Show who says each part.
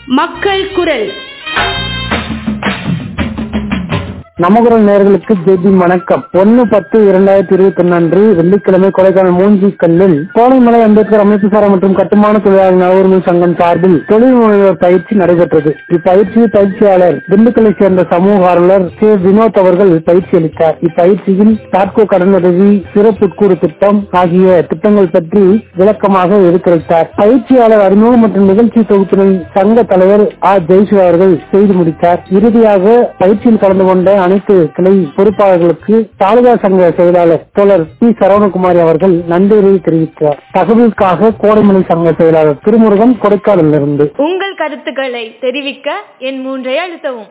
Speaker 1: மக்கள் குரல்
Speaker 2: நமகுரல் நேர்களுக்கு ஜெபி வணக்கம் ஒன்னு பத்து இரண்டாயிரத்தி இருபத்தி ஒன்னு அன்று வெள்ளிக்கிழமை கொடைக்கானல் மூஞ்சிக்கல்லில் கோடைமலை அம்பேத்கர் அமைப்புசாரா மற்றும் கட்டுமான தொழிலாளர் நல உரிமை சங்கம் சார்பில் தொழில் முனைவோர் பயிற்சி நடைபெற்றது இப்பயிற்சி பயிற்சியாளர் திண்டுக்கலை சேர்ந்த சமூக ஆர்வலர் கே வினோத் அவர்கள் பயிற்சி அளித்தார் இப்பயிற்சியில் தாட்கோ கடனுதவி சிறப்பு உட்கூறு திட்டம் ஆகிய திட்டங்கள் பற்றி விளக்கமாக எடுத்துரைத்தார் பயிற்சியாளர் அறிமுகம் மற்றும் நிகழ்ச்சி தொகுப்பினை சங்க தலைவர் ஆ ஜெய்சிவா அவர்கள் செய்து முடித்தார் இறுதியாக பயிற்சியில் கலந்து கொண்ட அனைத்து கிளை பொறுப்பாளர்களுக்கு தாலுகா சங்க செயலாளர் தோழர் பி சரவணகுமாரி அவர்கள் நன்றியை தெரிவித்தார் தகவலுக்காக கோடைமலை சங்க செயலாளர் திருமுருகன் கொடைக்கானலிருந்து
Speaker 1: உங்கள் கருத்துக்களை தெரிவிக்க என் மூன்றை அழுத்தவும்